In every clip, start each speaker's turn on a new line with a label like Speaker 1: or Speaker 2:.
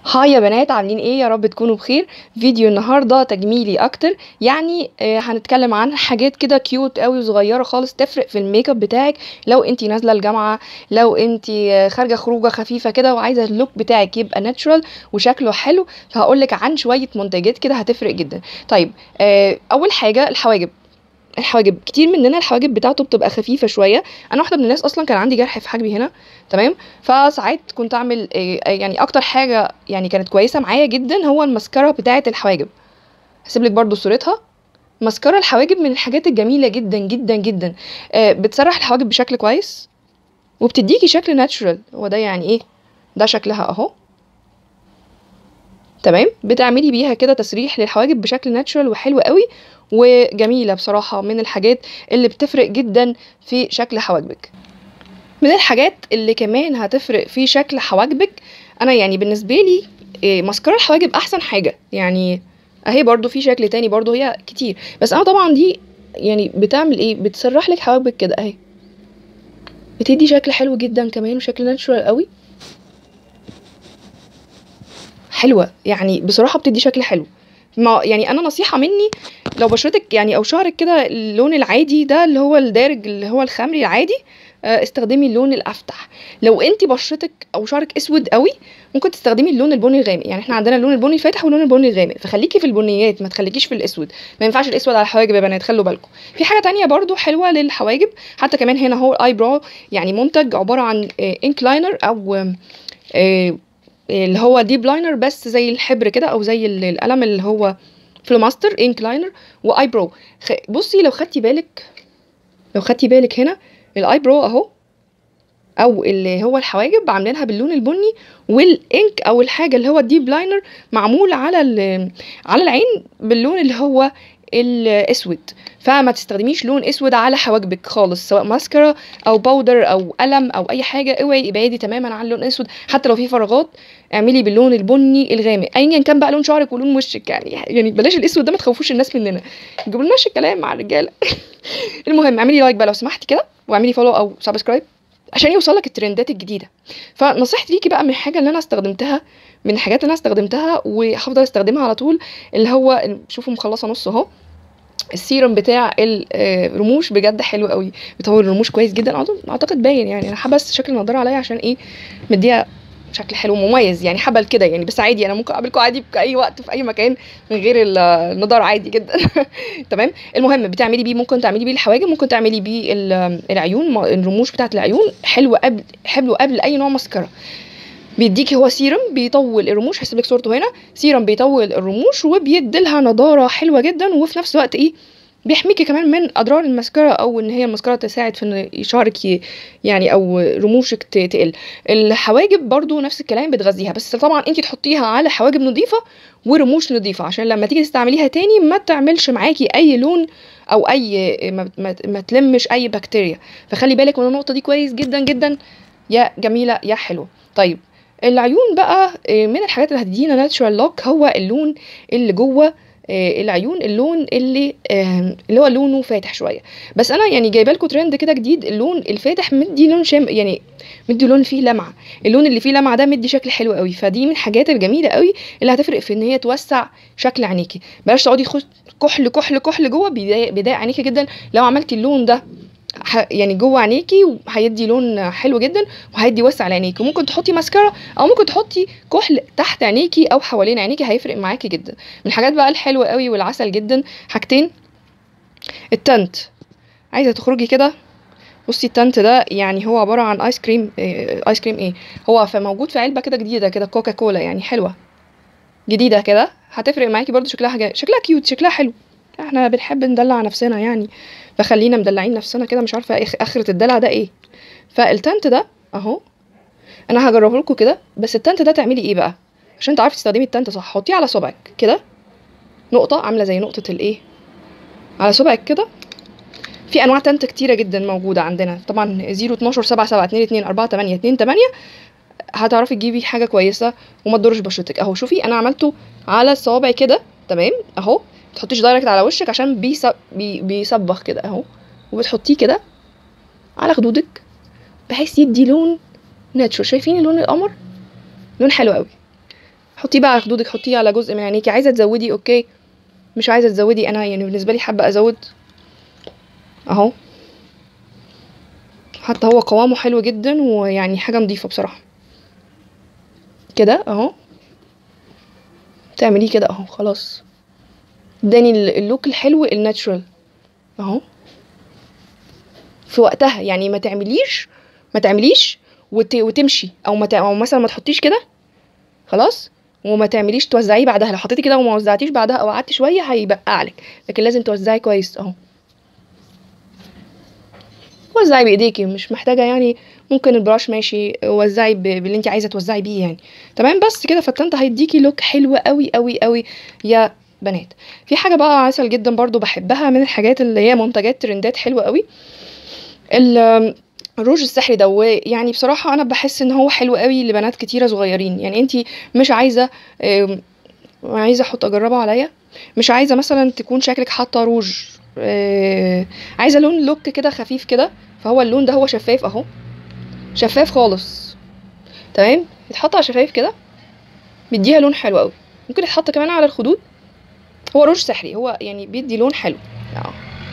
Speaker 1: هاي يا بنات عاملين ايه يا رب تكونوا بخير فيديو النهارده تجميلي اكتر يعني آه هنتكلم عن حاجات كده كيوت قوي وصغيره خالص تفرق في الميك اب بتاعك لو انتي نازله الجامعه لو انتي آه، خارجه خروجه خفيفه كده وعايزه اللوك بتاعك يبقى ناتشورال وشكله حلو فهقول لك عن شويه منتجات كده هتفرق جدا طيب آه اول حاجه الحواجب الحواجب كتير مننا الحواجب بتاعته بتبقى خفيفه شويه انا واحده من الناس اصلا كان عندي جرح في حاجبي هنا تمام فساعات كنت اعمل آه، آه، يعني اكتر حاجه يعني كانت كويسه معايا جدا هو الماسكارا بتاعه الحواجب هسيب لك برضو صورتها ماسكارا الحواجب من الحاجات الجميله جدا جدا جدا آه، بتسرح الحواجب بشكل كويس وبتديكي شكل ناتشورال هو ده يعني ايه ده شكلها اهو تمام بتعملي بيها كده تسريح للحواجب بشكل ناتشورال وحلو قوي وجميله بصراحه من الحاجات اللي بتفرق جدا في شكل حواجبك من الحاجات اللي كمان هتفرق في شكل حواجبك انا يعني بالنسبه لي إيه، ماسكارا الحواجب احسن حاجه يعني اهي برضو في شكل تاني برضو هي كتير بس انا طبعا دي يعني بتعمل ايه بتسرح لك حواجبك كده اهي بتدي شكل حلو جدا كمان وشكل ناتشورال قوي حلوه يعني بصراحه بتدي شكل حلو ما يعني انا نصيحه مني لو بشرتك يعني او شعرك كده اللون العادي ده اللي هو الدارج اللي هو الخمري العادي آه، استخدمي اللون الافتح لو انت بشرتك او شعرك اسود قوي ممكن تستخدمي اللون البني الغامق يعني احنا عندنا اللون البني الفاتح واللون البني الغامق فخليكي في البنيات ما تخليكيش في الاسود ما ينفعش الاسود على الحواجب يا بنات خلوا بالكم في حاجه تانية برضو حلوه للحواجب حتى كمان هنا هو الاي برو يعني منتج عباره عن انكلاينر او آه، آه، اللي هو ديب لاينر بس زي الحبر كده او زي ال- القلم اللي هو فلوماستر انك لاينر واي برو خ- بصي لو خدتي بالك لو خدتي بالك هنا الاي برو اهو او اللي هو الحواجب عاملينها باللون البني والانك او الحاجه اللي هو الديب لاينر معمول على ال- على العين باللون اللي هو الاسود فما تستخدميش لون اسود على حواجبك خالص سواء ماسكارا او باودر او قلم او اي حاجه اوعي ابعدي تماما عن اللون الاسود حتى لو في فراغات اعملي باللون البني الغامق ايا كان بقى لون شعرك ولون وشك يعني يعني بلاش الاسود ده ما تخوفوش الناس مننا جيبوا لناش الكلام مع الرجاله المهم اعملي لايك بقى لو سمحتي كده واعملي فولو او سبسكرايب عشان يوصلك الترندات الجديده فنصيحتي ليكي بقى من الحاجه اللي انا استخدمتها من الحاجات اللي انا استخدمتها وهفضل استخدمها على طول اللي هو شوفوا مخلصه نص اهو السيرم بتاع الرموش بجد حلو قوي بيطول الرموش كويس جدا أعتقد- اعتقد باين يعني انا حابه بس شكل النضاره عليا عشان ايه مديها شكل حلو مميز يعني حابه كده يعني بس عادي انا ممكن اقابلكم عادي في اي وقت في اي مكان من غير ال- النضاره عادي جدا تمام المهم بتعملي بيه ممكن تعملي بيه الحواجب ممكن تعملي بيه ال- العيون ما- الرموش بتاعه العيون حلو قبل حلو قبل اي نوع ماسكارا بيديكي هو سيرم بيطول الرموش هسيب لك صورته هنا سيرم بيطول الرموش وبيديلها نضاره حلوه جدا وفي نفس الوقت ايه بيحميكي كمان من اضرار الماسكارا او ان هي الماسكارا تساعد في ان شعرك ي- يعني او رموشك ت- تقل الحواجب برضو نفس الكلام بتغذيها بس طبعا انت تحطيها على حواجب نظيفه ورموش نظيفه عشان لما تيجي تستعمليها تاني ما تعملش معاكي اي لون او اي ما, ما, ما تلمش اي بكتيريا فخلي بالك من النقطه دي كويس جدا جدا يا جميله يا حلوه طيب العيون بقى آه، من الحاجات اللي هتدينا ناتشورال لوك هو اللون اللي جوه آه، العيون اللون اللي آه، اللي هو لونه فاتح شويه بس انا يعني جايبه لكم ترند كده جديد اللون الفاتح مدي لون شام يعني مدي لون فيه لمعه اللون اللي فيه لمعه ده مدي شكل حلو قوي فدي من الحاجات الجميله قوي اللي هتفرق في ان هي توسع شكل عينيكي بلاش تقعدي تخش كحل كحل كحل جوه بيضايق بيضايق عينيكي جدا لو عملتي اللون ده ح- يعني جوه عينيكي وهيدي لون حلو جدا وهيدي وسع لعينيكي وممكن تحطي ماسكارا او ممكن تحطي كحل تحت عينيكي او حوالين عينيكي هيفرق معاكي جدا من الحاجات بقى الحلوه قوي والعسل جدا حاجتين التنت عايزه تخرجي كده بصي التنت ده يعني هو عباره عن ايس كريم إيه ايس كريم ايه هو ف- موجود في علبه كده جديده كده كوكا كولا يعني حلوه جديده كده هتفرق معاكي برضو شكلها حاجه شكلها كيوت شكلها حلو احنا بنحب ندلع نفسنا يعني فخلينا مدلعين نفسنا كده مش عارفه إخ- اخره الدلع ده ايه فالتنت ده اهو انا هجربه لكم كده بس التنت ده تعملي ايه بقى عشان تعرفي تستخدمي التنت صح حطيه على صبعك كده نقطه عامله زي نقطه الايه على صبعك كده في انواع تنت كتيره جدا موجوده عندنا طبعا 0 12 7 7 2 2 4 8 2 8 هتعرفي تجيبي حاجه كويسه وما تضرش بشرتك اهو شوفي انا عملته على الصوابع كده تمام اهو تحطيش دايركت على وشك عشان بيصب بي بيصبغ كده اهو وبتحطيه كده على خدودك بحيث يدي لون ناتشور شايفين لون القمر لون حلو قوي حطيه بقى على خدودك حطيه على جزء من عينيكي عايزه تزودي اوكي مش عايزه تزودي انا يعني بالنسبه لي حابه ازود اهو حتى هو قوامه حلو جدا ويعني حاجه نظيفه بصراحه كده اهو تعمليه كده اهو خلاص اداني ال- اللوك الحلو الناتشورال اهو في وقتها يعني ما تعمليش ما تعمليش وت... وتمشي او ما ت... او مثلا ما تحطيش كده خلاص وما تعمليش توزعيه بعدها لو حطيتي كده وما وزعتيش بعدها او قعدتي شويه هيبقى عليك لكن لازم توزعي كويس اهو وزعي بايديكي مش محتاجه يعني ممكن البراش ماشي وزعي ب- باللي انت عايزه توزعي بيه يعني تمام بس كده فالتنت هيديكي لوك حلو قوي قوي قوي يا بنات في حاجه بقى عسل جدا برضو بحبها من الحاجات اللي هي منتجات ترندات حلوه قوي ال- الروج السحري ده ويعني بصراحه انا بحس ان هو حلو قوي لبنات كتيره صغيرين يعني انت مش عايزه آم، عايزه احط اجربها عليا مش عايزه مثلا تكون شكلك حاطه روج آه، عايزه لون لوك كده خفيف كده فهو اللون ده هو شفاف اهو شفاف خالص تمام يتحط على شفايف كده بيديها لون حلو قوي ممكن يتحط كمان على الخدود هو روج سحري هو يعني بيدي لون حلو اه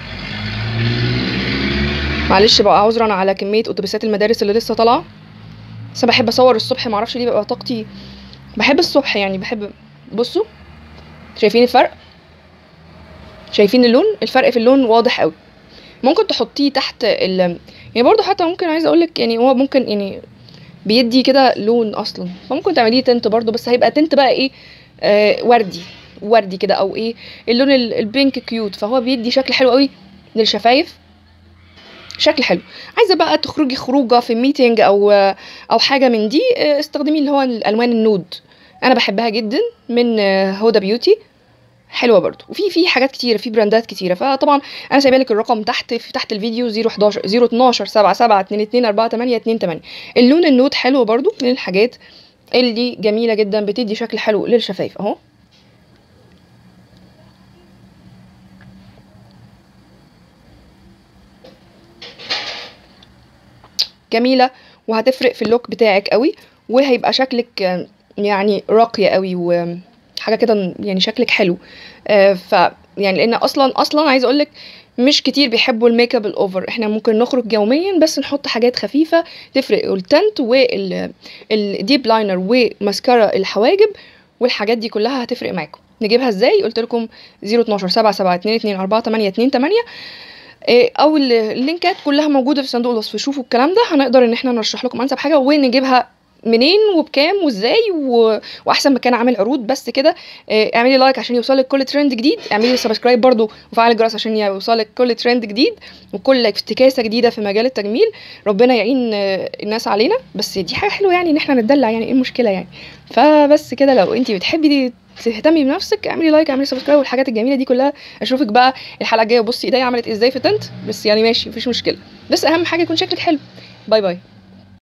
Speaker 1: معلش بقى عذرا على كميه اتوبيسات المدارس اللي لسه طالعه بس أنا بحب اصور الصبح معرفش ليه بقى طاقتي بحب الصبح يعني بحب بصوا شايفين الفرق شايفين اللون الفرق في اللون واضح قوي ممكن تحطيه تحت ال يعني برضو حتى ممكن عايزه اقولك يعني هو ممكن يعني بيدي كده لون اصلا فممكن تعمليه تنت برضو بس هيبقى تنت بقى ايه آه وردي وردي كده او ايه اللون ال- البينك كيوت فهو بيدي شكل حلو قوي للشفايف شكل حلو عايزه بقى تخرجي خروجه في ميتنج او او حاجه من دي آه، استخدمي اللي هو الالوان النود انا بحبها جدا من آه، هدى بيوتي حلوه برضو وفي في حاجات كتيره في براندات كتيره فطبعا انا سايبه لك الرقم تحت في تحت الفيديو 011 012 77 22 48 28 اللون النود حلو برضو من الحاجات اللي جميله جدا بتدي شكل حلو للشفايف اهو جميله وهتفرق في اللوك بتاعك قوي وهيبقى شكلك آه، يعني راقيه قوي وحاجه كده يعني شكلك حلو آه، ف يعني لان اصلا اصلا عايزه اقول لك مش كتير بيحبوا الميك اب الاوفر احنا ممكن نخرج يوميا بس نحط حاجات خفيفه تفرق التنت والديب لاينر وماسكارا الحواجب والحاجات دي كلها هتفرق معاكم نجيبها ازاي قلت لكم 012 77 22 4 8 2 8 إيه، او ال- اللينكات كلها موجوده في صندوق الوصف شوفوا الكلام ده هنقدر ان احنا نرشح لكم انسب حاجه ونجيبها منين وبكام وازاي و... واحسن مكان عامل عروض بس كده إيه، اعملي لايك عشان يوصلك كل ترند جديد اعملي سبسكرايب برضو وفعل الجرس عشان يوصلك كل ترند جديد وكل افتكاسه جديده في مجال التجميل ربنا يعين آه، الناس علينا بس دي حاجه حلوه يعني ان احنا نتدلع يعني ايه المشكله يعني فبس كده لو انت بتحبي دي تهتمي بنفسك اعملي لايك اعملي سبسكرايب والحاجات الجميله دي كلها اشوفك بقى الحلقه الجايه بصي ايديا عملت ازاي في تنت بس يعني ماشي مفيش مشكله بس اهم حاجه يكون شكلك حلو باي باي